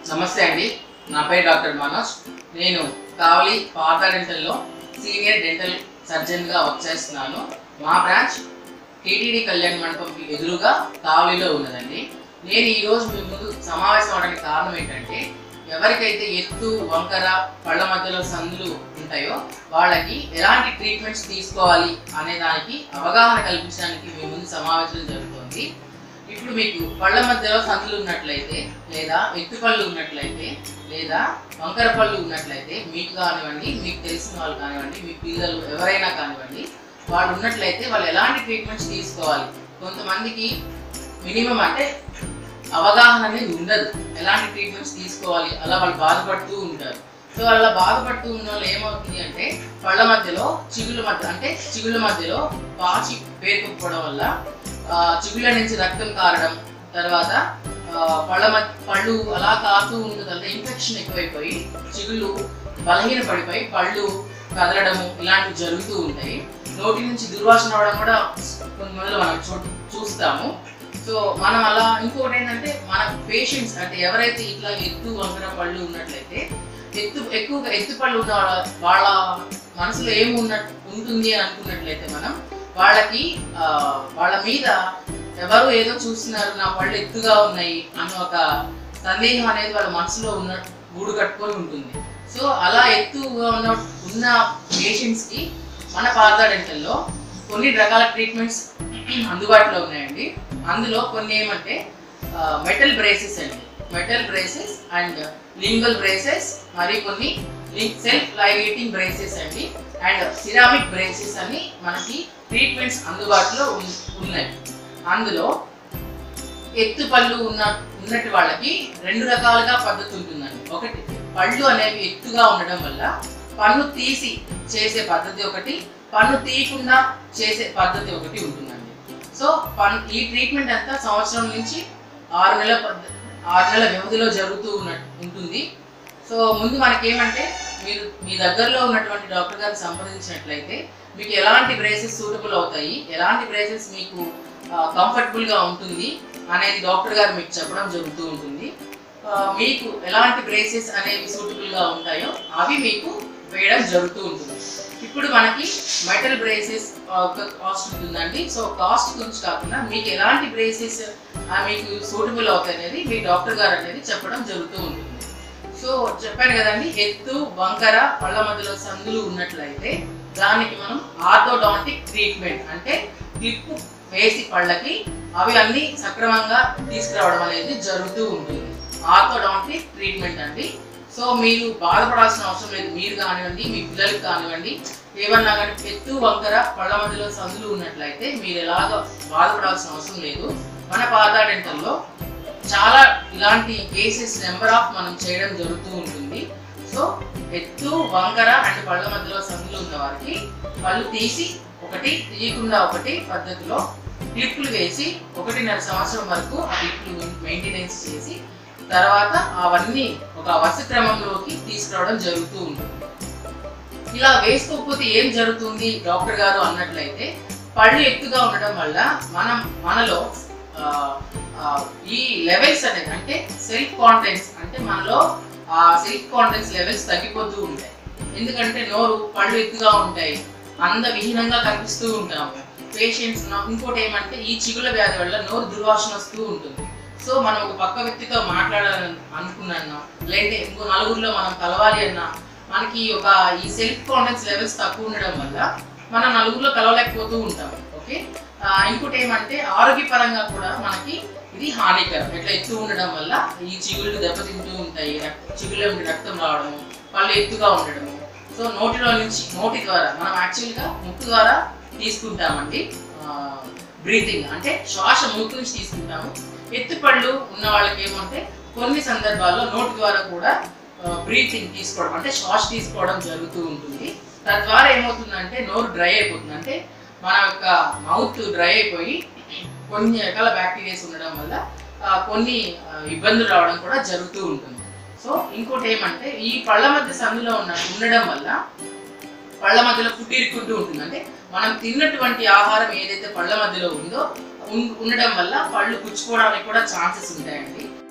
నమస్తే అండి నా పేరు డాక్టర్ మనోజ్ నేను కావలి పాత డెంటల్లో సీనియర్ డెంటల్ సర్జన్గా వర్క్ చేస్తున్నాను మా బ్రాంచ్ టీటీడీ కళ్యాణ్ మండపంకి ఎదురుగా కావలిలో ఉన్నదండి నేను ఈరోజు మీ ముందు సమావేశం అవడానికి కారణం ఏంటంటే ఎవరికైతే ఎత్తు వంకర పళ్ళ మధ్యలో సందులు ఉంటాయో వాళ్ళకి ఎలాంటి ట్రీట్మెంట్స్ తీసుకోవాలి అనే దానికి అవగాహన కల్పించడానికి మీ ముందు సమావేశం జరుగుతుంది ఇప్పుడు మీకు పళ్ళ మధ్యలో సందులు ఉన్నట్లయితే లేదా ఎత్తు పళ్ళు ఉన్నట్లయితే లేదా వంకర పళ్ళు ఉన్నట్లయితే మీకు కానివ్వండి మీకు తెలిసిన వాళ్ళు కానివ్వండి మీ పిల్లలు ఎవరైనా కానివ్వండి వాళ్ళు ఉన్నట్లయితే వాళ్ళు ఎలాంటి ట్రీట్మెంట్స్ తీసుకోవాలి కొంతమందికి మినిమం అంటే అవగాహన అనేది ఉండదు ఎలాంటి ట్రీట్మెంట్స్ తీసుకోవాలి అలా వాళ్ళు బాధపడుతూ ఉంటారు సో అలా బాధపడుతూ ఉన్న వాళ్ళు ఏమవుతుంది అంటే పళ్ళ మధ్యలో చిగుళ్ళ మధ్య అంటే చిగుళ్ళ మధ్యలో పాచి పేరుకుపోవడం వల్ల ఆ, చిగుళ్ళ నుంచి రక్తం కారడం తర్వాత ఆ, పళ్ళ మధ్య పళ్ళు అలా కారుతూ ఉన్న తర్వాత ఇన్ఫెక్షన్ ఎక్కువైపోయి చిగుళ్ళు బలహీన పడిపోయి పళ్ళు కదలడము ఇలాంటివి జరుగుతూ ఉంటాయి నోటి నుంచి దుర్వాసన అవడం కూడా కొంతమందిలో మనం చూ చూస్తాము సో మనం అలా ఇంకోటి ఏంటంటే మన పేషెంట్స్ అంటే ఎవరైతే ఇట్లా ఎత్తు వంకర పళ్ళు ఉన్నట్లయితే ఎత్తు ఎక్కువగా ఎత్తు పళ్ళు ఉన్న వాళ్ళ వాళ్ళ మనసులో ఏమి ఉన్న ఉంటుంది అని అనుకున్నట్లయితే మనం వాళ్ళకి ఆ, వాళ్ళ మీద ఎవరు ఏదో చూస్తున్నారు నా పళ్ళు ఎత్తుగా ఉన్నాయి అన్న ఒక సందేహం అనేది వాళ్ళ మనసులో ఉన్న గూడు కట్టుకొని ఉంటుంది సో అలా ఎత్తుగా ఉన్న ఉన్న పేషెంట్స్కి మన పార్థా డెంటల్లో కొన్ని రకాల ట్రీట్మెంట్స్ అందుబాటులో ఉన్నాయండి అందులో కొన్ని ఏమంటే మెటల్ బ్రేసెస్ అండి metal braces and lingual braces మరి కొన్ని సెల్ఫ్ లైగేటింగ్ బ్రేసెస్ అండి అండ్ సిరామిక్ బ్రేసెస్ అని మనకి ట్రీట్మెంట్స్ అందుబాటులో ఉన్- ఉన్నాయి అందులో ఎత్తు పళ్ళు ఉన్న ఉన్నట్టు వాళ్ళకి రెండు రకాలుగా పద్ధతి ఉంటుందండి ఒకటి పళ్ళు అనేవి ఎత్తుగా ఉండడం వల్ల పన్ను తీసి చేసే పద్ధతి ఒకటి పన్ను తీయకుండా చేసే పద్ధతి ఒకటి ఉంటుందండి సో పన్ ఈ ట్రీట్మెంట్ అంతా సంవత్సరం నుంచి ఆరు నెలల పద్ధ- ఆరు నెలల వ్యవధిలో జరుగుతూ ఉన్న ఉంటుంది సో ముందు మనకేమంటే మీరు మీ దగ్గరలో ఉన్నటువంటి డాక్టర్ గారిని సంప్రదించినట్లయితే మీకు ఎలాంటి బ్రేసెస్ సూటబుల్ అవుతాయి ఎలాంటి బ్రేసెస్ మీకు కంఫర్టబుల్గా ఉంటుంది అనేది డాక్టర్ గారు మీకు చెప్పడం జరుగుతూ ఉంటుంది ఆ, మీకు ఎలాంటి బ్రేసెస్ అనేవి సూటబుల్గా ఉంటాయో అవి మీకు వేయడం జరుగుతూ ఉంటుంది ఇప్పుడు మనకి మెటల్ బ్రేసెస్ ఒక కాస్ట్ ఉంటుందండి సో కాస్ట్ గురించి కాకుండా మీకు ఎలాంటి బ్రేసెస్ మీకు సూటబుల్ అవుతాయి అనేది మీ డాక్టర్ గారు అనేది చెప్పడం జరుగుతూ ఉంటుంది సో చెప్పాను కదండి ఎత్తు వంకర పళ్ళ మధ్యలో సందులు ఉన్నట్లయితే దానికి మనం ఆర్థోడాంటిక్ ట్రీట్మెంట్ అంటే క్లిప్ వేసి పళ్ళకి అవి అన్ని సక్రమంగా తీసుకురావడం అనేది జరుగుతూ ఉంటుంది ఆర్థోడాంటిక్ ట్రీట్మెంట్ అండి సో మీరు బాధపడాల్సిన అవసరం లేదు మీరు కానివ్వండి మీ పిల్లలకి కానివ్వండి ఏమన్నా కానీ ఎత్తు వంకర పళ్ళ మధ్యలో సందులు ఉన్నట్లయితే మీరు ఎలాగ బాధపడాల్సిన అవసరం లేదు మన పాదా డెంటల్లో చాలా ఇలాంటి కేసెస్ నెంబర్ ఆఫ్ మనం చేయడం జరుగుతూ ఉంటుంది సో ఎత్తు వంకర అండ్ పళ్ళ మధ్యలో సందులు ఉన్న వారికి పళ్ళు తీసి ఒకటి తీయకుండా ఒకటి పద్ధతిలో క్లిప్లు వేసి ఒకటిన్నర సంవత్సరం వరకు ఆ క్లిప్లు మెయింటెనెన్స్ చేసి తర్వాత అవన్నీ ఒక వరుస క్రమంలోకి తీసుకురావడం జరుగుతూ ఉంటుంది ఇలా వేసుకోకపోతే ఏం జరుగుతుంది డాక్టర్ గారు అన్నట్లయితే పళ్ళు ఎత్తుగా ఉండడం వల్ల మనం మనలో ఆ, ఆ, ఈ లెవెల్స్ అనేది అంటే సెల్ఫ్ కాన్ఫిడెన్స్ అంటే మనలో ఆ సెల్ఫ్ కాన్ఫిడెన్స్ లెవెల్స్ తగ్గిపోతూ ఉంటాయి ఎందుకంటే నోరు పళ్ళు ఎత్తుగా ఉంటాయి అంద విహీనంగా కనిపిస్తూ ఉంటాము పేషెంట్స్ ఇంకోటి ఏమంటే ఈ చిగుల వ్యాధి వల్ల నోరు దుర్వాసన వస్తూ ఉంటుంది సో మనం ఒక పక్క వ్యక్తితో మాట్లాడాలని అనుకున్నాను లేదంటే ఇంకో నలుగురిలో మనం కలవాలి అన్నా మనకి ఒక ఈ సెల్ఫ్ కాన్ఫిడెన్స్ లెవెల్స్ తక్కువ ఉండడం వల్ల మనం నలుగురిలో కలవలేకపోతూ ఉంటాం ఓకే ఆ, ఇంకోటి ఏమంటే ఆరోగ్యపరంగా కూడా మనకి ఇది హానికరం ఇట్లా ఎత్తు ఉండడం వల్ల ఈ చిగుళ్ళు దెబ్బతింటూ ఉంటాయి రక్- చిగుళ్ళ నుండి రక్తం రావడము పళ్ళు ఎత్తుగా ఉండడము సో నోటిలో నుంచి నోటి ద్వారా మనం యాక్చువల్గా ముక్కు ద్వారా తీసుకుంటామండి బ్రీతింగ్ అంటే శ్వాస ముక్కు నుంచి తీసుకుంటాము ఎత్తుపళ్ళు ఉన్న వాళ్ళకి ఏమంటే కొన్ని సందర్భాల్లో నోటి ద్వారా కూడా బ్రీతింగ్ తీసుకోవడం అంటే శ్వాస తీసుకోవడం జరుగుతూ ఉంటుంది తద్వారా ఏమవుతుందంటే నోరు డ్రై అయిపోతుంది అంటే మన యొక్క మౌత్ డ్రై అయిపోయి కొన్ని రకాల బ్యాక్టీరియాస్ ఉండడం వల్ల ఆ, కొన్ని ఆ, ఇబ్బందులు రావడం కూడా జరుగుతూ ఉంటుంది సో ఇంకోటి ఏమంటే ఈ పళ్ళ మధ్య సందులో ఉన్న ఉండడం వల్ల పళ్ళ మధ్యలో ఫుడ్ ఇరుక్కుంటూ ఉంటుంది అంటే మనం తిన్నటువంటి ఆహారం ఏదైతే పళ్ళ మధ్యలో ఉందో ఉన్- ఉండడం వల్ల పళ్ళు పుచ్చుకోవడానికి కూడా ఛాన్సెస్ ఉంటాయండి